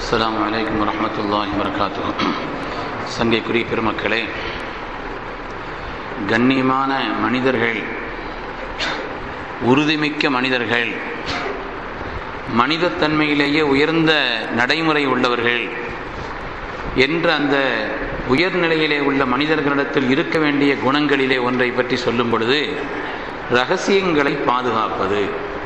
அஸ்ஸலாமு அலைக்கும் வரஹ்மத்துல்லாஹி வரகாத்து சங்கைக்குரிய பெருமக்களே கண்ணியமான மனிதர்கள் உறுதிமிக்க மனிதர்கள் மனிதத்தன்மையிலேயே உயர்ந்த நடைமுறை உள்ளவர்கள் என்ற அந்த உயர்நிலையிலே உள்ள மனிதர்களிடத்தில் இருக்க வேண்டிய குணங்களிலே ஒன்றை பற்றி சொல்லும் பொழுது ரகசியங்களை பாதுகாப்பது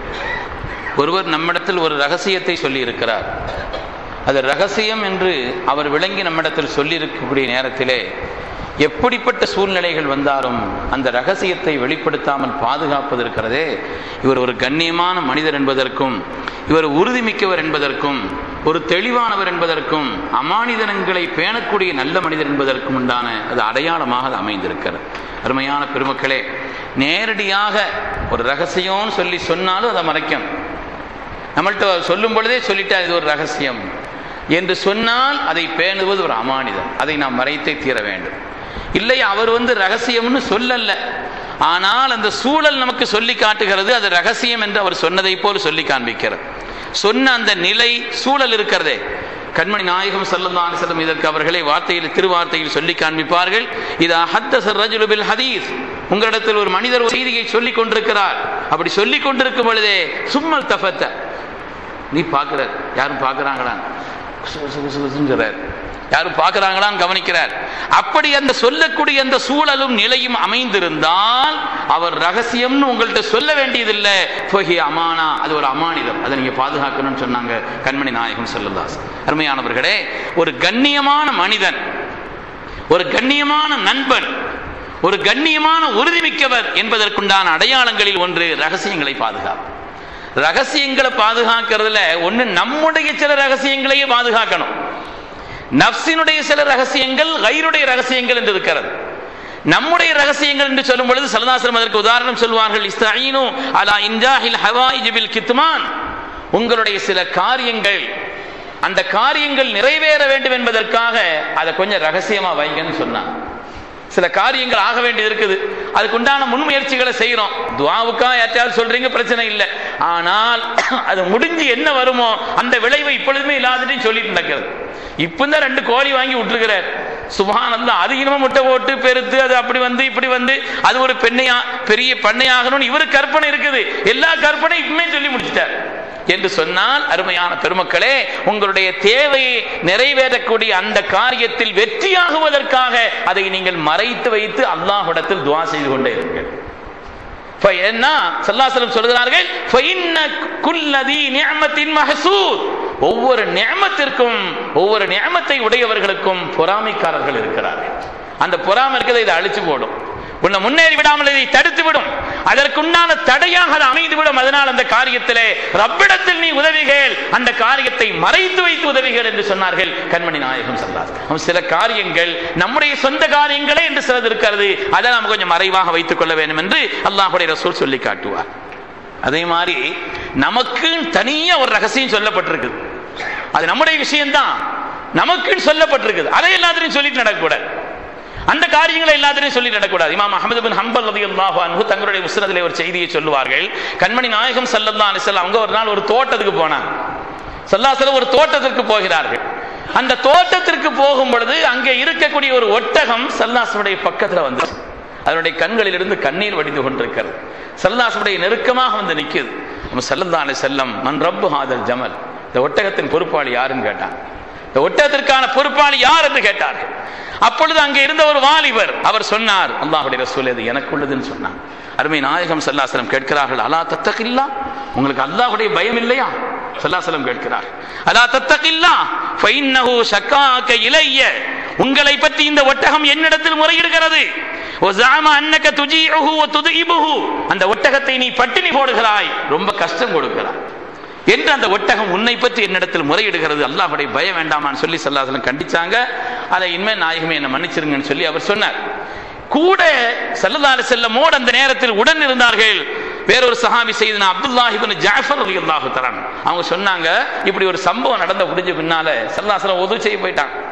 ஒருவர் நம்மிடத்தில் ஒரு ரகசியத்தை சொல்லியிருக்கிறார் அது ரகசியம் என்று அவர் விளங்கி நம்மிடத்தில் சொல்லியிருக்கக்கூடிய நேரத்திலே எப்படிப்பட்ட சூழ்நிலைகள் வந்தாலும் அந்த ரகசியத்தை வெளிப்படுத்தாமல் பாதுகாப்பது இருக்கிறதே இவர் ஒரு கண்ணியமான மனிதர் என்பதற்கும் இவர் உறுதிமிக்கவர் என்பதற்கும் ஒரு தெளிவானவர் என்பதற்கும் அமானிதனங்களை பேணக்கூடிய நல்ல மனிதர் என்பதற்கும் உண்டான அது அடையாளமாக அது அமைந்திருக்கிறது அருமையான பெருமக்களே நேரடியாக ஒரு ரகசியம்னு சொல்லி சொன்னாலும் அதை மறைக்கணும் நம்மள்கிட்ட சொல்லும் பொழுதே சொல்லிட்டா இது ஒரு ரகசியம் என்று சொன்னால் அதை பேணுவது ஒரு அமானிதம் அதை நாம் மறைத்தே தீர வேண்டும் இல்லை அவர் வந்து ரகசியம்னு சொல்லல ஆனால் அந்த சூழல் நமக்கு சொல்லி காட்டுகிறது அது ரகசியம் என்று அவர் சொன்னதை போல் சொல்லி காண்பிக்கிறது சொன்ன அந்த நிலை சூழல் இருக்கிறதே கண்மணி நாயகம் சல்லல்லாஹு செல்லம் இதற்கு அவர்களை வார்த்தையில் திருவார்த்தையில் சொல்லி காண்பிப்பார்கள் இது அஹத்தஸ் ரஜுலுபில் ஹதீஸ் உங்களிடத்தில் ஒரு மனிதர் ஒரு செய்தியை சொல்லிக் கொண்டிருக்கிறார் அப்படி சொல்லிக் கொண்டிருக்கும் பொழுதே சும்மல் தஃபத்த நீ பார்க்கிற யாரும் பார்க்குறாங்களா சொல்றார் யாரும் பார்க்கிறாங்களான்னு கவனிக்கிறார் அப்படி அந்த சொல்லக்கூடிய அந்த சூழலும் நிலையும் அமைந்திருந்தால் அவர் ரகசியம்னு உங்கள்கிட்ட சொல்ல வேண்டியதில்லை ஃபஹி அமானா அது ஒரு அமானிதம் அதை நீங்க பாதுகாக்கணும்னு சொன்னாங்க கண்மணி நாயகம் செல்லதாஸ் அருமையானவர்களே ஒரு கண்ணியமான மனிதன் ஒரு கண்ணியமான நண்பன் ஒரு கண்ணியமான உறுதிமிக்கவர் என்பதற்குண்டான அடையாளங்களில் ஒன்று ரகசியங்களை பாதுகாப்பு ரகசியங்களை பாதுகாக்கிறதுல ஒன்று நம்முடைய சில ரகசியங்களையே பாதுகாக்கணும் நப்சினுடைய சில ரகசியங்கள் கைருடைய ரகசியங்கள் என்று இருக்கிறது நம்முடைய ரகசியங்கள் என்று சொல்லும் பொழுது சலதாசிரம் அதற்கு உதாரணம் சொல்வார்கள் இஸ்தாயினு அலா இன்ஜாஹில் ஹவாய் ஜிபில் கித்மான் உங்களுடைய சில காரியங்கள் அந்த காரியங்கள் நிறைவேற வேண்டும் என்பதற்காக அதை கொஞ்சம் ரகசியமா வைங்கன்னு சொன்னான் சில காரியங்கள் ஆக வேண்டியது இருக்குது அதுக்கு உண்டான முன்முயற்சிகளை செய்யறோம் துவாவுக்கா யார்ட்டாவது சொல்றீங்க பிரச்சனை இல்லை ஆனால் அது முடிஞ்சு என்ன வருமோ அந்த விளைவை இப்பொழுதுமே இல்லாததையும் சொல்லிட்டு நடக்கிறது இப்போ தான் ரெண்டு கோழி வாங்கி விட்டுருக்கிறார் சுபானந்தா அது இனிமே முட்டை போட்டு பெருத்து அது அப்படி வந்து இப்படி வந்து அது ஒரு பெண்ணையா பெரிய பண்ணையாகணும்னு இவரு கற்பனை இருக்குது எல்லா கற்பனை இப்பவுமே சொல்லி முடிச்சிட்டார் என்று சொன்னால் அருமையான பெருமக்களே உங்களுடைய தேவையை நிறைவேறக்கூடிய அந்த காரியத்தில் வெற்றியாகுவதற்காக அதை நீங்கள் மறைத்து வைத்து அல்லாஹுடத்தில் துவா செய்து கொண்டே இருங்கள் சொல்கிறார்கள் ஒவ்வொரு நியமத்திற்கும் ஒவ்வொரு நியமத்தை உடையவர்களுக்கும் பொறாமைக்காரர்கள் இருக்கிறார்கள் அந்த பொறாமை இருக்கிறதை இதை அழிச்சு போடும் உன்னை முன்னேறி விடாமல் இதை தடுத்து விடும் அதற்குண்டான தடையாக அது அமைந்துவிடும் அதனால் அந்த காரியத்திலே ரப்பிடத்தில் நீ உதவிகள் அந்த காரியத்தை மறைத்து வைத்து உதவிகள் என்று சொன்னார்கள் கண்மணி நாயகம் சொல்லார் சில காரியங்கள் நம்முடைய சொந்த காரியங்களே என்று சிலது இருக்கிறது அதை நாம் கொஞ்சம் மறைவாக வைத்துக் கொள்ள வேண்டும் என்று அல்லாஹுடைய ரசூல் சொல்லி காட்டுவார் அதே மாதிரி நமக்கு தனியா ஒரு ரகசியம் சொல்லப்பட்டிருக்கு அது நம்முடைய விஷயம்தான் நமக்கு சொல்லப்பட்டிருக்குது அதை எல்லாத்திலையும் சொல்லிட்டு நடக்கக்கூடாது அந்த காரியங்களை எல்லாத்திலையும் சொல்லி நடக்கூடாது இமாம் அஹமது பின் ஹம்பல் ரதி அல்லாஹு தங்களுடைய முஸ்னதிலே ஒரு செய்தியை சொல்லுவார்கள் கண்மணி நாயகம் சல்லல்லா அலிசல்லாம் அவங்க ஒரு நாள் ஒரு தோட்டத்துக்கு போனாங்க சல்லாசலம் ஒரு தோட்டத்திற்கு போகிறார்கள் அந்த தோட்டத்திற்கு போகும் பொழுது அங்கே இருக்கக்கூடிய ஒரு ஒட்டகம் சல்லாசனுடைய பக்கத்தில் வந்து அதனுடைய கண்களில் இருந்து கண்ணீர் வடிந்து கொண்டிருக்கிறது சல்லாசனுடைய நெருக்கமாக வந்து நிற்குது நம்ம சல்லல்லா அலி செல்லம் மன் ரப்பு ஹாதல் ஜமல் இந்த ஒட்டகத்தின் பொறுப்பாளி யாருன்னு கேட்டாங்க இந்த ஒட்டகத்திற்கான பொறுப்பாளி யார் என்று கேட்டார்கள் அப்பொழுது அங்கே இருந்த ஒரு வாலிபர் அவர் சொன்னார் அல்லாஹுடைய ரசூல் அது எனக்கு உள்ளதுன்னு சொன்னார் அருமை நாயகம் சல்லாசலம் கேட்கிறார்கள் அலா தத்தகில்லா உங்களுக்கு அல்லாஹுடைய பயம் இல்லையா சல்லாசலம் கேட்கிறார் அலா தத்தகில்லா ஃபைன்னஹு ஷக்காக இலைய உங்களை பற்றி இந்த ஒட்டகம் என்னிடத்தில் முறையிடுகிறது அன்னக துஜீஹு துதுஇபுஹு அந்த ஒட்டகத்தை நீ பட்டினி போடுகிறாய் ரொம்ப கஷ்டம் கொடுக்கிறாய் என்று அந்த ஒட்டகம் உன்னை பற்றி என்னிடத்தில் முறையிடுகிறது அல்லாஹுடைய பயம் வேண்டாமான்னு சொல்லி சல்லாசலம் கண்டிச்சாங்க அதை இனிமேல் நாயகமே என்னை மன்னிச்சிருங்கன்னு சொல்லி அவர் சொன்னார் கூட சல்லதால செல்லமோடு அந்த நேரத்தில் உடன் இருந்தார்கள் வேறொரு சஹாபி செய்தனா அப்துல்லாஹிபின் ஜாஃபர் அலி அல்லாஹு தரான் அவங்க சொன்னாங்க இப்படி ஒரு சம்பவம் நடந்த முடிஞ்ச பின்னால சல்லாசலம் உதவி செய்ய போயிட்டாங்க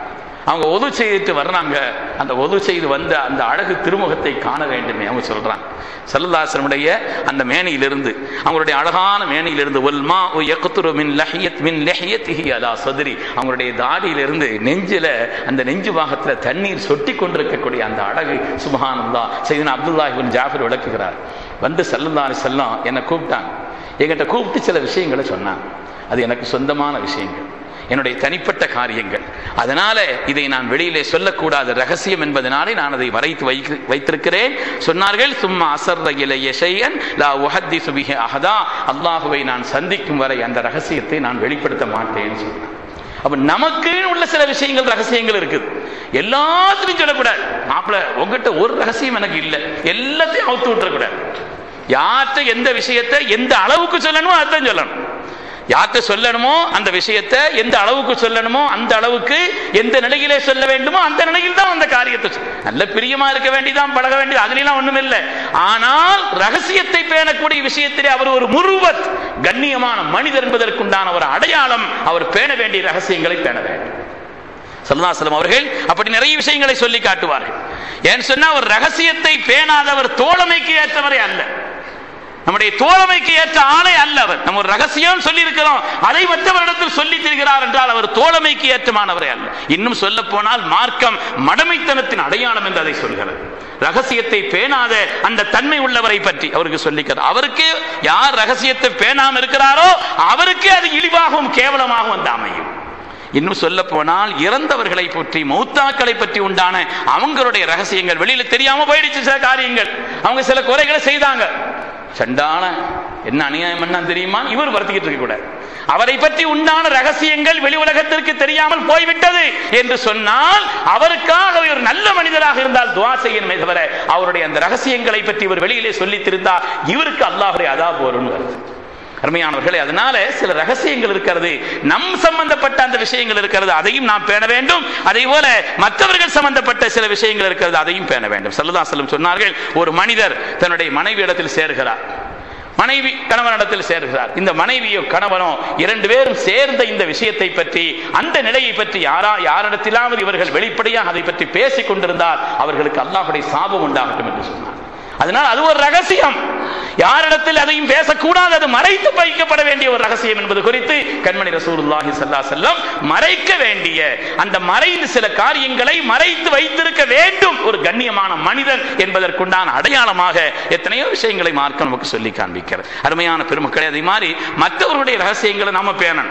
அவங்க ஒது செய்துட்டு வர்றாங்க அந்த ஒது செய்து வந்த அந்த அழகு திருமுகத்தை காண வேண்டுமே அவங்க சொல்றாங்க சல்லல்லாசனுடைய அந்த மேனியிலிருந்து அவங்களுடைய அழகான மேனியிலிருந்து ஒல்மா யக்துரு மின் லஹியத் மின் லஹியத்திஹி அலா சதுரி அவங்களுடைய தாடியிலிருந்து நெஞ்சில அந்த நெஞ்சு பாகத்துல தண்ணீர் சொட்டி கொண்டிருக்கக்கூடிய அந்த அழகு சுபஹானல்லா செய்தனா அப்துல்லாஹ் இப்னு ஜாஃபர் விளக்குகிறார் வந்து சல்லல்லா அலைஹி வஸல்லம் என்னை கூப்பிட்டாங்க என்கிட்ட கூப்பிட்டு சில விஷயங்களை சொன்னாங்க அது எனக்கு சொந்தமான விஷயங்கள் என்னுடைய தனிப்பட்ட காரியங்கள் அதனால இதை நான் வெளியிலே சொல்லக்கூடாத ரகசியம் என்பதனாலே நான் அதை வரைத்து வைக்க வைத்திருக்கிறேன் சொன்னார்கள் சும்மா அசர்ற இலைய ஷையன் லா உஹத்தி சுபிஹ அஹதா அல்லாஹுவை நான் சந்திக்கும் வரை அந்த ரகசியத்தை நான் வெளிப்படுத்த மாட்டேன்னு சொன்னான் அப்ப நமக்குன்னு உள்ள சில விஷயங்கள் ரகசியங்கள் இருக்குது எல்லாத்துலையும் சொல்லக்கூடாது மாப்பிள்ள உங்ககிட்ட ஒரு ரகசியம் எனக்கு இல்லை எல்லாத்தையும் அவுத்து விட்டுறக்கூடாது யார்கிட்ட எந்த விஷயத்தை எந்த அளவுக்கு சொல்லணுமோ அதான் சொல்லணும் யார்கிட்ட சொல்லணுமோ அந்த விஷயத்தை எந்த அளவுக்கு சொல்லணுமோ அந்த அளவுக்கு எந்த நிலையிலே சொல்ல வேண்டுமோ அந்த நிலையில் தான் அந்த காரியத்தை சொல்~ நல்ல பிரியமா இருக்க வேண்டியதான் பழக வேண்டியது அதுலாம் ஒண்ணும் இல்லை ஆனால் ரகசியத்தை பேணக்கூடிய விஷயத்திலே அவர் ஒரு முருவத் கண்ணியமான மனிதர் என்பதற்குண்டான ஒரு அடையாளம் அவர் பேண வேண்டிய ரகசியங்களை பேண வேண்டும் சல்லாசலம் அவர்கள் அப்படி நிறைய விஷயங்களை சொல்லி காட்டுவார்கள் ஏன்னு சொன்னா ஒரு ரகசியத்தை பேணாதவர் தோழமைக்கு ஏற்றவரே அல்ல நம்முடைய தோழமைக்கு ஏற்ற ஆளே அல்ல அவர் நம்ம ஒரு ரகசியம் சொல்லி இருக்கிறோம் அதை மற்றவரிடத்தில் சொல்லி தருகிறார் என்றால் அவர் தோழமைக்கு ஏற்றமானவரே அல்ல இன்னும் சொல்ல போனால் மார்க்கம் மடமைத்தனத்தின் அடையாளம் என்று அதை சொல்கிறது ரகசியத்தை பேணாத அந்த தன்மை உள்ளவரை பற்றி அவருக்கு சொல்லிக்கிறார் அவருக்கு யார் ரகசியத்தை பேணாம இருக்கிறாரோ அவருக்கு அது இழிவாகவும் கேவலமாகவும் வந்து அமையும் இன்னும் சொல்ல போனால் இறந்தவர்களை பற்றி மௌத்தாக்களை பற்றி உண்டான அவங்களுடைய ரகசியங்கள் வெளியில தெரியாம போயிடுச்சு சில காரியங்கள் அவங்க சில குறைகளை செய்தாங்க சண்டான என்ன அநியாயம் என்ன தெரியுமா இவர் வருத்திக்கிட்டு இருக்க கூடாது அவரை பற்றி உண்டான ரகசியங்கள் வெளி உலகத்திற்கு தெரியாமல் போய்விட்டது என்று சொன்னால் அவருக்காக ஒரு நல்ல மனிதராக இருந்தால் துவா செய்யணுமே தவிர அவருடைய அந்த ரகசியங்களை பற்றி இவர் வெளியிலே சொல்லித் திருந்தால் இவருக்கு அல்லாஹுடைய அதா போருன்னு வருது அருமையானவர்களே அதனால சில ரகசியங்கள் இருக்கிறது நம் சம்பந்தப்பட்ட அந்த விஷயங்கள் இருக்கிறது அதையும் நாம் பேண வேண்டும் அதே போல மற்றவர்கள் சம்பந்தப்பட்ட சில விஷயங்கள் இருக்கிறது அதையும் பேண வேண்டும் சல்லதாசலம் சொன்னார்கள் ஒரு மனிதர் தன்னுடைய மனைவி இடத்தில் சேர்கிறார் மனைவி கணவனிடத்தில் சேர்கிறார் இந்த மனைவியோ கணவனோ இரண்டு பேரும் சேர்ந்த இந்த விஷயத்தை பற்றி அந்த நிலையை பற்றி யாரா யாரிடத்திலாவது இவர்கள் வெளிப்படையாக அதை பற்றி பேசிக் கொண்டிருந்தால் அவர்களுக்கு அல்லாஹுடைய சாபம் உண்டாகட்டும் என்று சொன்னார் அதனால் அது ஒரு ரகசியம் யாரிடத்தில் அதையும் பேசக்கூடாது அது மறைத்து வைக்கப்பட வேண்டிய ஒரு ரகசியம் என்பது குறித்து கண்மணி ரசூலுல்லாஹி ஸல்லல்லாஹு அலைஹி வஸல்லம் மறைக்க வேண்டிய அந்த மறைந்து சில காரியங்களை மறைத்து வைத்திருக்க வேண்டும் ஒரு கண்ணியமான மனிதன் என்பதற்குண்டான அடையாளமாக எத்தனையோ விஷயங்களை மார்க்க நமக்கு சொல்லி காண்பிக்கிறது அருமையான பெருமக்களே அதே மாதிரி மற்றவர்களுடைய ரகசியங்களை நாம பேணணும்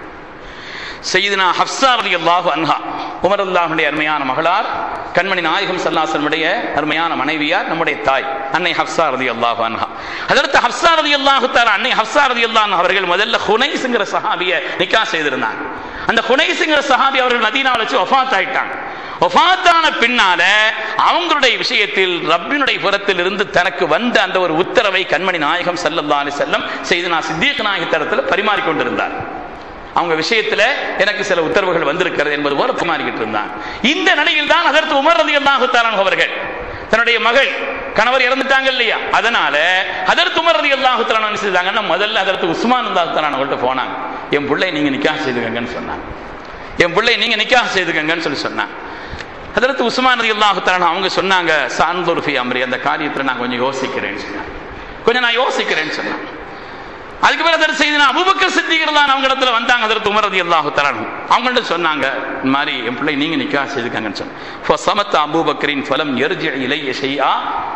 செய்தினா ஹப்சா அலி அல்லாஹு அன்ஹா உமர் அல்லாஹுடைய அருமையான மகளார் கண்மணி நாயகம் சல்லாசனுடைய அருமையான மனைவியார் நம்முடைய தாய் அன்னை ஹப்சா ரதி அல்லாஹு அன்ஹா அதற்கு ஹப்சா ரதி அல்லாஹு தாரா அன்னை ஹப்சா ரதி அல்லாஹ் அவர்கள் முதல்ல ஹுனைஸுங்கிற சஹாபிய நிக்கா செய்திருந்தாங்க அந்த ஹுனைஸுங்கிற சஹாபி அவர்கள் மதீனாவில் வச்சு ஒஃபாத் ஆயிட்டாங்க ஒஃபாத்தான பின்னால அவங்களுடைய விஷயத்தில் ரப்பினுடைய புறத்தில் இருந்து தனக்கு வந்த அந்த ஒரு உத்தரவை கண்மணி நாயகம் சல்லல்லா அலி செல்லம் செய்து நான் சித்தியக் நாயகத்தரத்தில் பரிமாறிக்கொண்டிருந்தார் அவங்க விஷயத்துல எனக்கு சில உத்தரவுகள் வந்திருக்கிறது என்பது போல பரிமாறிக்கிட்டு இருந்தாங்க இந்த நிலையில் தான் அதற்கு உமர் ரதி அல்லாஹுத்தாரான் அவர்கள் தன்னுடைய மகள் கணவர் இறந்துட்டாங்க இல்லையா அதனால அதற்கு உமர் ரதி அல்லாஹுத்தாரான் என்ன செய்தாங்கன்னா முதல்ல அதற்கு உஸ்மான் அல்லாஹுத்தாரான் அவங்கள்ட்ட போனாங்க என் பிள்ளை நீங்க நிக்காக செய்துக்கங்கன்னு சொன்னாங்க என் பிள்ளை நீங்க நிக்காக செய்துக்கங்கன்னு சொல்லி சொன்னாங்க அதற்கு உஸ்மான் ரதி அல்லாஹுத்தாரான் அவங்க சொன்னாங்க சாந்தோர்ஃபி அம்ரி அந்த காரியத்தில் நான் கொஞ்சம் யோசிக்கிறேன்னு சொன்னாங்க கொஞ்சம் நான் யோசிக்கிறேன்னு சொன்னாங்க அதுக்கு பிறகு அதற்கு செய்து அபுபக்கர் சித்திகர் தான் அவங்க இடத்துல வந்தாங்க அதற்கு உமரதி அல்லாஹு தரான் அவங்கள்ட்ட சொன்னாங்க இந்த மாதிரி என் பிள்ளை நீங்க நிக்கா செய்துக்காங்கன்னு சொன்னாங்க சமத்த அபூபக்கரின் ஃபலம் எரிஜி இலைய செய்யா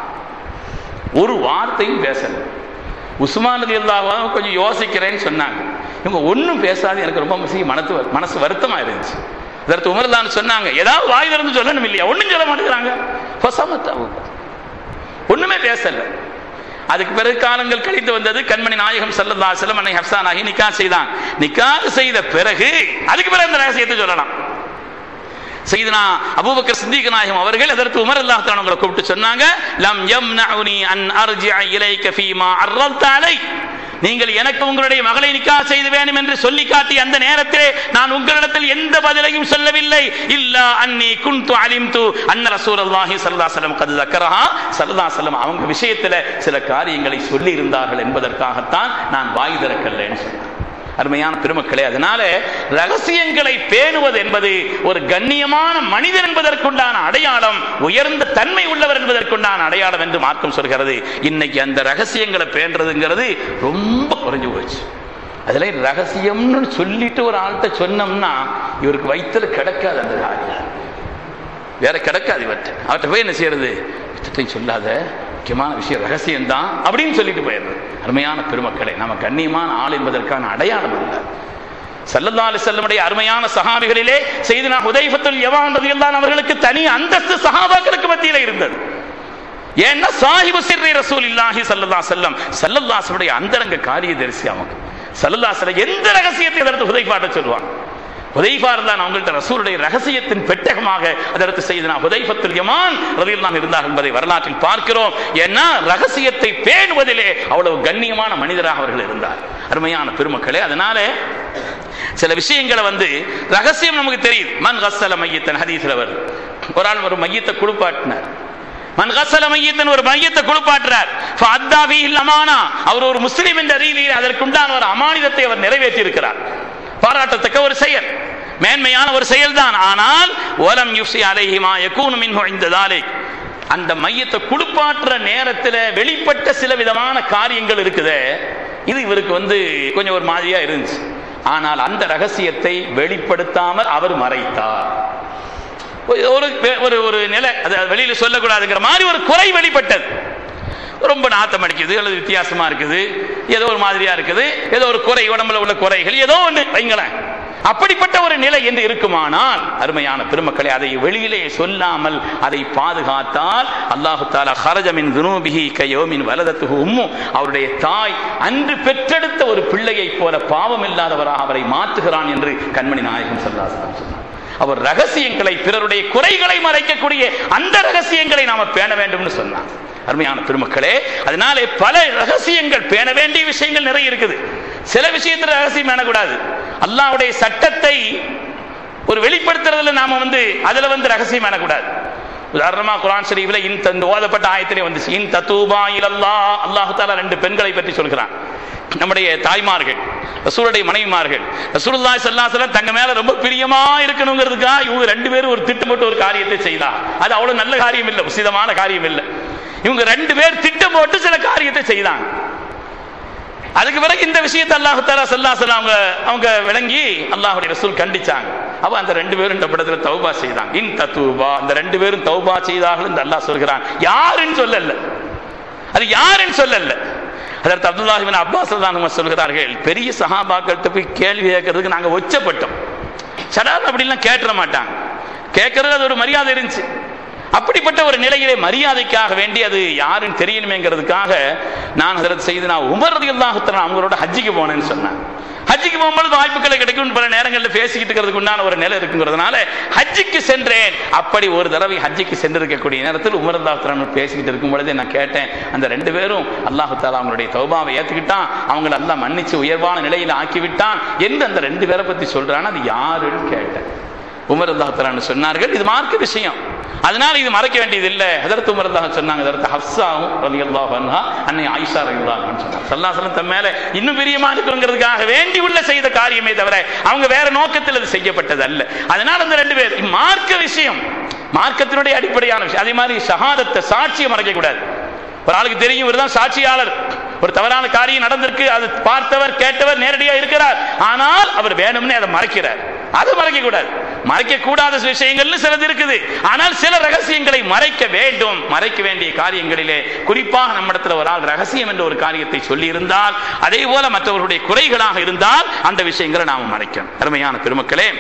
ஒரு வார்த்தையும் பேசல உஸ்மான் ரதி அல்லாஹ் கொஞ்சம் யோசிக்கிறேன்னு சொன்னாங்க இவங்க ஒன்றும் பேசாது எனக்கு ரொம்ப மனசு மனத்து மனசு வருத்தமா இருந்துச்சு அதற்கு உமர்தான் சொன்னாங்க ஏதாவது வாய் திறந்து சொல்லணும் இல்லையா ஒன்றும் சொல்ல மாட்டேங்கிறாங்க ஃபசமத் அபூபக்கர் ஒண்ணுமே பேசல அதுக்கு பிறகு காலங்கள் கழித்து வந்தது கண்மணி நாயகம் சல்லல்லா செல்லம் அன்னை ஹப்சான் ஆகி நிக்கா செய்தான் நிக்கா செய்த பிறகு அதுக்கு பிறகு அந்த ரகசியத்தை சொல்லலாம் செய்தனா அபூபக்கர் சித்திக நாயகம் அவர்கள் அதற்கு உமர் அல்லாஹ் அவங்களை கூப்பிட்டு சொன்னாங்க லம் யம்னஉனி அன் அர்ஜிஅ இலைக ஃபீமா அர்ரல்த அலை நீங்கள் எனக்கு உங்களுடைய மகளை நிக்கா செய்து வேண்டும் என்று சொல்லி காட்டி அந்த நேரத்திலே நான் உங்களிடத்தில் எந்த பதிலையும் சொல்லவில்லை இல்லா அன்னி குன்து அலிம்து அன்ன ரசூலுல்லாஹி ஸல்லல்லாஹு அலைஹி வஸல்லம் கத் ذكرها ஸல்லல்லாஹு அலைஹி வஸல்லம் அவங்க விஷயத்துல சில காரியங்களை சொல்லி இருந்தார்கள் என்பதற்காகத்தான் நான் வாய் திறக்கலன்னு சொன்னேன் அருமையான பெருமக்களே அதனால ரகசியங்களை பேணுவது என்பது ஒரு கண்ணியமான மனிதன் என்பதற்குண்டான அடையாளம் உயர்ந்த தன்மை உள்ளவர் என்பதற்குண்டான அடையாளம் என்று மார்க்கம் சொல்கிறது இன்னைக்கு அந்த ரகசியங்களை பேணுறதுங்கிறது ரொம்ப குறைஞ்சு போச்சு அதில் ரகசியம்னு சொல்லிட்டு ஒரு ஆள்கிட்ட சொன்னோம்னா இவருக்கு வயிற்றுல கிடக்காது அந்த காரியம் வேற கிடக்காது இவர்கிட்ட அவர்கிட்ட போய் என்ன செய்யறது இஷ்டத்தையும் சொல்லாத முக்கியமான விஷயம் ரகசியம்தான் அப்படின்னு சொல்லிட்டு போயிடுறது அருமையான பெருமக்களை நம்ம கண்ணியமான ஆள் என்பதற்கான அடையாளம் இல்லை சல்லல்லா அலி செல்லமுடைய அருமையான சஹாபிகளிலே செய்து நான் உதயபத்துல் யவான் ரதியல்லான் அவர்களுக்கு தனி அந்தஸ்து சஹாபாக்களுக்கு மத்தியில் இருந்தது ஏன்னா சாஹிபு சிர்ரி ரசூல் இல்லாஹி சல்லல்லா செல்லம் சல்லல்லாசனுடைய அந்தரங்க காரியதரிசி அவங்க சல்லல்லாசல எந்த ரகசியத்தை அதற்கு உதைப்பாட்ட சொல்லுவாங்க உதைஃபார் தான் அவங்கள்ட்ட ரசூலுடைய ரகசியத்தின் பெட்டகமாக அதற்கு செய்தனா உதைஃபத்துல் யமான் ரதியல்லான் இருந்தார் என்பதை வரலாற்றில் பார்க்கிறோம் ஏன்னா ரகசியத்தை பேணுவதிலே அவ்வளவு கண்ணியமான மனிதராக அவர்கள் இருந்தார் அருமையான பெருமக்களே அதனால சில விஷயங்களை வந்து ரகசியம் நமக்கு தெரியுது மன் கஸ்ஸல மையத்தன் ஹதீஸ்ல வருது ஒரு ஆள் ஒரு மையத்தை குளிப்பாட்டினார் மன் கசல மையத்தன் ஒரு மையத்தை குளிப்பாட்டுறார் ஃபஅத்தா ஃபீஹில் அமானா அவர் ஒரு முஸ்லிம் என்ற ரீதியில் அதற்குண்டான ஒரு அமானிதத்தை அவர் நிறைவேற்றி இருக்கிறார் பாராட்டத்தக்க ஒரு செயல் மேன்மையான ஒரு செயல்தான் ஆனால் ஓலம் யுஃப்சி அலைஹிமா யகூனு மின்ஹு இந்த தாலிக் அந்த மையத்தை குளிப்பாட்டுற நேரத்தில் வெளிப்பட்ட சில விதமான காரியங்கள் இருக்குதே இது இவருக்கு வந்து கொஞ்சம் ஒரு மாதிரியா இருந்துச்சு ஆனால் அந்த ரகசியத்தை வெளிப்படுத்தாமல் அவர் மறைத்தார் ஒரு ஒரு ஒரு நிலை அது வெளியில சொல்லக்கூடாதுங்கிற மாதிரி ஒரு குறை வெளிப்பட்டது ரொம்ப நாத்தம் அடிக்குது அல்லது வித்தியாசமா இருக்குது ஏதோ ஒரு மாதிரியா இருக்குது ஏதோ ஒரு குறை உடம்புல உள்ள குறைகள் ஏதோ ஒன்று வைங்களேன் அப்படிப்பட்ட ஒரு நிலை என்று இருக்குமானால் அருமையான பெருமக்களை அதை வெளியிலே சொல்லாமல் அதை பாதுகாத்தால் அல்லாஹு தாலா ஹரஜமின் துனூபிஹி கையோமின் வலதத்துகு உம்மு அவருடைய தாய் அன்று பெற்றெடுத்த ஒரு பிள்ளையைப் போல பாவம் இல்லாதவராக அவரை மாற்றுகிறான் என்று கண்மணி நாயகம் சொல்லாசலம் சொன்னார் அவர் ரகசியங்களை பிறருடைய குறைகளை மறைக்கக்கூடிய அந்த ரகசியங்களை நாம பேண வேண்டும்னு சொன்னார் அருமையான பெருமக்களே அதனாலே பல ரகசியங்கள் பேண வேண்டிய விஷயங்கள் நிறைய இருக்குது சில விஷயத்துல ரகசியம் பேணக்கூடாது அல்லாவுடைய சட்டத்தை ஒரு வெளிப்படுத்துறதுல நாம வந்து அதுல வந்து ரகசியம் பேணக்கூடாது உதாரணமா குரான் ஷரீஃபில் இந்த இந்த ஓதப்பட்ட ஆயத்திலே வந்துச்சு இன் தத்தூபா இலல்லா அல்லாஹு தாலா ரெண்டு பெண்களை பற்றி சொல்கிறான் நம்முடைய தாய்மார்கள் ரசூலுடைய மனைவிமார்கள் ரசூலுல்லாஹி ஸல்லல்லாஹு அலைஹி வஸல்லம் தங்க மேல ரொம்ப பிரியமா இருக்கணுங்கிறதுக்காக இவங்க ரெண்டு பேரும் ஒரு திட்டமிட்டு ஒரு காரியத்தை செய்தா அது அவ்வளவு நல்ல காரியம் இல்லை உசிதமான காரியம் இல்லை இவங்க ரெண்டு பேர் திட்டம் போட்டு சில காரியத்தை செய்தாங்க அதுக்கு பிறகு இந்த விஷயத்தை அல்லாஹு தாலா சல்லாசன் அவங்க அவங்க விளங்கி அல்லாஹுடைய ரசூல் கண்டிச்சாங்க அப்ப அந்த ரெண்டு பேரும் இந்த படத்துல தௌபா செய்தாங்க இன் தத்துவா அந்த ரெண்டு பேரும் தௌபா செய்தார்கள் இந்த அல்லாஹ் சொல்கிறான் யாருன்னு சொல்லல அது யாருன்னு சொல்லல அதற்கு அப்துல்லாஹிபின் அப்பாஸ் தான் சொல்கிறார்கள் பெரிய சஹாபாக்கள்கிட்ட போய் கேள்வி கேட்கறதுக்கு நாங்க ஒச்சப்பட்டோம் சடார் அப்படிலாம் கேட்டுற மாட்டாங்க கேட்கறது அது ஒரு மரியாதை இருந்துச்சு அப்படிப்பட்ட ஒரு நிலையிலே மரியாதைக்காக வேண்டி அது யாருன்னு தெரியணுமேங்கிறதுக்காக நான் அதற்கு செய்து நான் உமர் அல்லாஹுத்தரன் அவங்களோட ஹஜ்ஜிக்கு போனேன்னு சொன்னேன் ஹஜ்ஜிக்கு போகும்போது வாய்ப்புகளை கிடைக்கும் பல நேரங்களில் பேசிக்கிட்டு இருக்கிறதுக்கு உண்டான ஒரு நிலை இருக்குங்கிறதுனால ஹஜ்ஜிக்கு சென்றேன் அப்படி ஒரு தடவை ஹஜ்ஜிக்கு சென்றிருக்கக்கூடிய நேரத்தில் உமர் அல்லாஹுத்தரன் பேசிக்கிட்டு இருக்கும் பொழுதே நான் கேட்டேன் அந்த ரெண்டு பேரும் அல்லாஹு தாலா அவங்களுடைய தௌபாவை ஏற்றுக்கிட்டான் அவங்கள எல்லாம் மன்னிச்சு உயர்வான நிலையில் ஆக்கிவிட்டான் என்று அந்த ரெண்டு பேரை பற்றி சொல்றான்னு அது யாருன்னு கேட்டேன் உமர் அல்லாஹ் சொன்னார்கள் இது மார்க்க விஷயம் அதனால இது மறைக்க வேண்டியது இல்லை ஹதரத் உமர் அல்லாஹ் சொன்னாங்க ஹதரத் ஹப்சாவும் ரலி அல்லாஹ் அன்ஹா அன்னை ஆயிஷா ரலி அல்லாஹ் சொன்னாங்க சல்லாசலம் தன் மேல இன்னும் பிரியமா இருக்குங்கிறதுக்காக வேண்டி உள்ள செய்த காரியமே தவிர அவங்க வேற நோக்கத்தில் அது செய்யப்பட்டது அல்ல அதனால அந்த ரெண்டு பேர் மார்க்க விஷயம் மார்க்கத்தினுடைய அடிப்படையான விஷயம் அதே மாதிரி ஷஹாதத்தை சாட்சியை மறைக்க கூடாது ஒரு ஆளுக்கு தெரியும் இவர் தான் சாட்சியாளர் ஒரு தவறான காரியம் நடந்திருக்கு அது பார்த்தவர் கேட்டவர் நேரடியா இருக்கிறார் ஆனால் அவர் வேணும்னு அதை மறைக்கிறார் அது மறைக்க கூடாது மறைக்க கூடாத விஷயங்கள்னு சிலது இருக்குது ஆனால் சில ரகசியங்களை மறைக்க வேண்டும் மறைக்க வேண்டிய காரியங்களிலே குறிப்பாக நம்மிடத்துல ஒரு ஆள் ரகசியம் என்ற ஒரு காரியத்தை சொல்லி இருந்தால் அதே போல மற்றவர்களுடைய குறைகளாக இருந்தால் அந்த விஷயங்களை நாம மறைக்கணும் அருமையான பெருமக்களே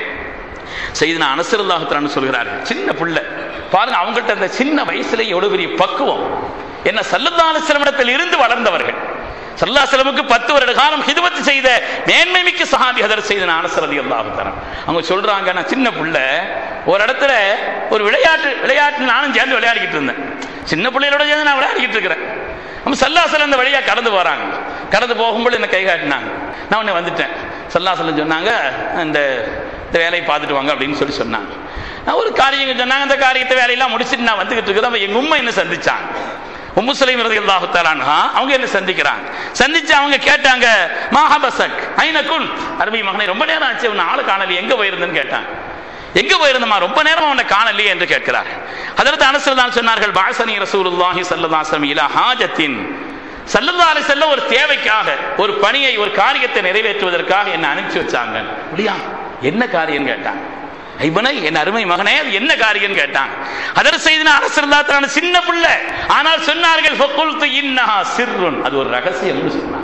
செய்து நான் அனசரல்லாஹத்தான் சொல்கிறார்கள் சின்ன பிள்ளை பாருங்க அவங்கள்ட்ட அந்த சின்ன வயசுல எவ்வளவு பெரிய பக்குவம் என்ன சல்லல்லாஹு சிலமிடத்தில் இருந்து வளர்ந்தவர்கள் சல்லா செலவுக்கு பத்து வருட காலம் ஹிதுமத்து செய்த மேன்மை மிக்க சஹாபி ஹதர் செய்த அனசரதி அல்லாஹு தரம் அவங்க சொல்றாங்க நான் சின்ன புள்ள ஒரு இடத்துல ஒரு விளையாட்டு விளையாட்டு நானும் சேர்ந்து விளையாடிக்கிட்டு இருந்தேன் சின்ன பிள்ளைகளோட சேர்ந்து நான் விளையாடிக்கிட்டு இருக்கிறேன் நம்ம சல்லாசலம் இந்த வழியா கடந்து போறாங்க கடந்து போகும்போது என்ன கை காட்டினாங்க நான் உடனே வந்துட்டேன் சல்லாசலம் சொன்னாங்க இந்த இந்த வேலையை பார்த்துட்டு வாங்க அப்படின்னு சொல்லி சொன்னாங்க நான் ஒரு காரியம் சொன்னாங்க அந்த காரியத்தை வேலையெல்லாம் முடிச்சுட்டு நான் வந்துகிட்டு இருக்கிறேன் எங்க உண்மை என்ன சந்திச்சாங்க உம்மு சுலைம் ரலியல்லாஹு தஆலா அன்ஹா அவங்க என்ன சந்திக்கிறாங்க சந்திச்சு அவங்க கேட்டாங்க மாஹபசக் ஐனகுல் அருமை மகனே ரொம்ப நேரம் ஆச்சு உன்னை ஆளு காணலி எங்க போயிருந்தேன்னு கேட்டாங்க எங்க போயிருந்தமா ரொம்ப நேரம் உன்னை காணலையே என்று கேட்கிறார் அதற்கு அனசுதான் சொன்னார்கள் பாசனி ரசூலுல்லாஹி ஸல்லல்லாஹு அலைஹி வஸல்லம் இலா ஹாஜத்தின் சல்லல்லாஹு அலைஹி வஸல்லம் ஒரு தேவைக்காக ஒரு பணியை ஒரு காரியத்தை நிறைவேற்றுவதற்காக என்ன அனுப்பிச்சு வச்சாங்க அப்படியா என்ன காரியம் கேட்டாங்க ஐவனை என் அருமை மகனே அது என்ன காரியம் கேட்டாங்க அதர் செய்தின அரசர் சின்ன பிள்ளை ஆனால் சொன்னார்கள் ஃபக்குல்து இன்னஹா சிர்ருன் அது ஒரு ரகசியம்னு சொன்னாங்க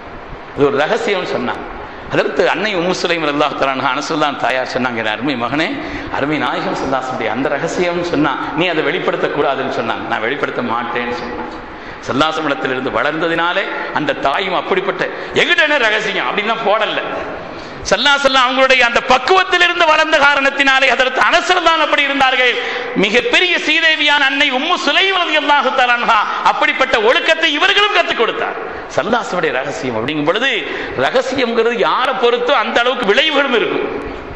அது ஒரு ரகசியம்னு சொன்னாங்க அதற்கு அன்னை உம்மு சுலைம் அல்லாஹ் தலான் அனசுல்லான் தாயார் சொன்னாங்க என் அருமை மகனே அருமை நாயகம் சல்லாசுடைய அந்த ரகசியம்னு சொன்னா நீ அதை வெளிப்படுத்தக்கூடாதுன்னு சொன்னாங்க நான் வெளிப்படுத்த மாட்டேன்னு சொன்னாங்க சல்லாசமிடத்திலிருந்து வளர்ந்ததினாலே அந்த தாயும் அப்படிப்பட்ட எங்கிட்ட என்ன ரகசியம் அப்படின்னா போடல சல்லா சல்லா அவங்களுடைய அந்த பக்குவத்திலிருந்து வளர்ந்த காரணத்தினாலே அதற்கு அனசர் தான் அப்படி இருந்தார்கள் மிகப்பெரிய சீதேவியான அன்னை உம்மு சுலைவதி அல்லாஹு தலான்ஹா அப்படிப்பட்ட ஒழுக்கத்தை இவர்களும் கற்றுக் கொடுத்தார் சல்லாசுடைய ரகசியம் அப்படிங்கும் பொழுது ரகசியம்ங்கிறது யாரை பொறுத்தோ அந்த அளவுக்கு விளைவுகளும் இருக்கும்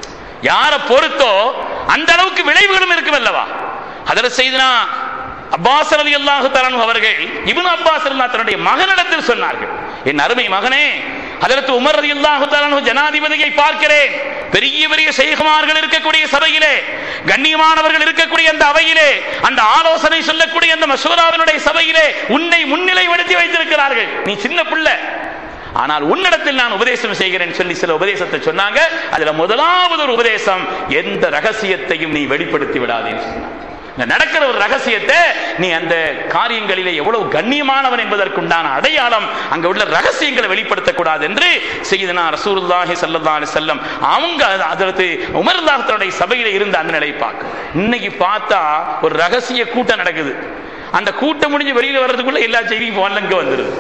யாரை பொறுத்தோ அந்த அளவுக்கு விளைவுகளும் இருக்கும் அல்லவா அதில் செய்தனா அப்பாஸ் அலி அல்லாஹு தலானு அவர்கள் இப்னு அப்பாஸ் அல்லாஹ் தன்னுடைய மகனிடத்தில் சொன்னார்கள் என் அருமை மகனே அதற்கு உமர் அலி அல்லாஹு தலானு ஜனாதிபதியை பார்க்கிறேன் பெரிய பெரிய செய்குமார்கள் இருக்கக்கூடிய சபையிலே கண்ணியமானவர்கள் இருக்கக்கூடிய அந்த அவையிலே அந்த ஆலோசனை சொல்லக்கூடிய அந்த மசூராவினுடைய சபையிலே உன்னை முன்னிலைப்படுத்தி வைத்திருக்கிறார்கள் நீ சின்ன பிள்ளை ஆனால் உன்னிடத்தில் நான் உபதேசம் செய்கிறேன் சொல்லி சில உபதேசத்தை சொன்னாங்க அதுல முதலாவது ஒரு உபதேசம் எந்த ரகசியத்தையும் நீ வெளிப்படுத்தி விடாதேன்னு சொன்னாங்க நடக்கிற ஒரு ரகசியத்தை நீ அந்த காரியங்களிலே எவ்வளவு கண்ணியமானவன் என்பதற்குண்டான அடையாளம் அங்க உள்ள ரகசியங்களை வெளிப்படுத்தக்கூடாது என்று செய்தனா ரசூலுல்லாஹி ஸல்லல்லாஹு அலைஹி வஸல்லம் அவங்க அதற்கு உமர்லாஹத்தனுடைய சபையில இருந்த அந்த நிலையை பார்க்க இன்னைக்கு பார்த்தா ஒரு ரகசிய கூட்டம் நடக்குது அந்த கூட்டம் முடிஞ்சு வெளியில வர்றதுக்குள்ள எல்லா செய்தியும் போன்ல இங்க வந்துருது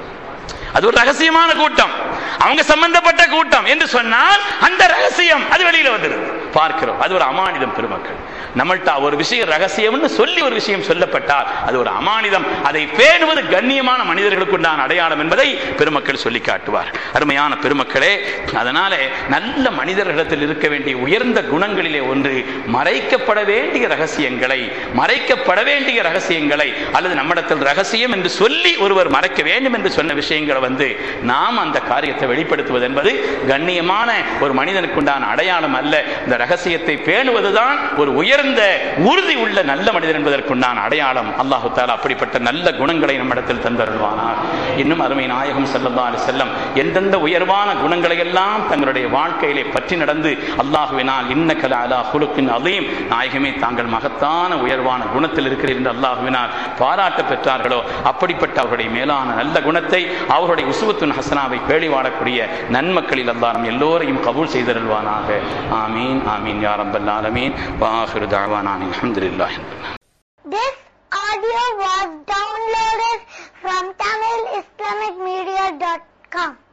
அது ஒரு ரகசியமான கூட்டம் அவங்க சம்பந்தப்பட்ட கூட்டம் என்று சொன்னால் அந்த ரகசியம் அது வெளியில வந்துடுது பார்க்கிறோம் அது ஒரு அமானிதம் பெருமக்கள் நம்மள்ட்ட ஒரு விஷயம் ரகசியம்னு சொல்லி ஒரு விஷயம் சொல்லப்பட்டால் அது ஒரு அமானிதம் அதை பேணுவது கண்ணியமான மனிதர்களுக்கு உண்டான அடையாளம் என்பதை பெருமக்கள் சொல்லி காட்டுவார் அருமையான பெருமக்களே அதனால நல்ல மனிதர்களிடத்தில் இருக்க வேண்டிய உயர்ந்த குணங்களிலே ஒன்று மறைக்கப்பட வேண்டிய ரகசியங்களை மறைக்கப்பட வேண்டிய ரகசியங்களை அல்லது நம்மிடத்தில் ரகசியம் என்று சொல்லி ஒருவர் மறைக்க வேண்டும் என்று சொன்ன விஷயங்களை வந்து நாம் அந்த காரியத்தை வெளிப்படுத்துவது என்பது கண்ணியமான ஒரு மனிதனுக்கு உண்டான அடையாளம் அல்ல இந்த ரகசியத்தை பேணுவதுதான் ஒரு உயர்ந்த உறுதி உள்ள நல்ல மனிதன் என்பதற்குண்டான அடையாளம் அல்லாஹு தாலா அப்படிப்பட்ட நல்ல குணங்களை நம்மிடத்தில் தந்தருள்வானார் இன்னும் அருமை நாயகம் செல்லல்லா அலி செல்லம் எந்தெந்த உயர்வான குணங்களை எல்லாம் தங்களுடைய வாழ்க்கையிலே பற்றி நடந்து அல்லாஹுவினால் இன்னக்கல அலா குலுக்கின் அதையும் நாயகமே தாங்கள் மகத்தான உயர்வான குணத்தில் இருக்கிறீர் என்று அல்லாஹுவினால் பாராட்ட பெற்றார்களோ அப்படிப்பட்ட அவருடைய மேலான நல்ல குணத்தை அவருடைய உசுவத்துன் ஹசனாவை பேணி வாழக்கூடிய நன்மக்களில் அல்லாஹ் நம் எல்லோரையும் கபூல் செய்தருள்வானாக ஆமீன் ஆமீன் யா ரப்பல் ஆலமீன் வாஹிரு தஅவானா அல்ஹம்துலில்லாஹி This audio was downloaded from TamilIslamicMedia.com.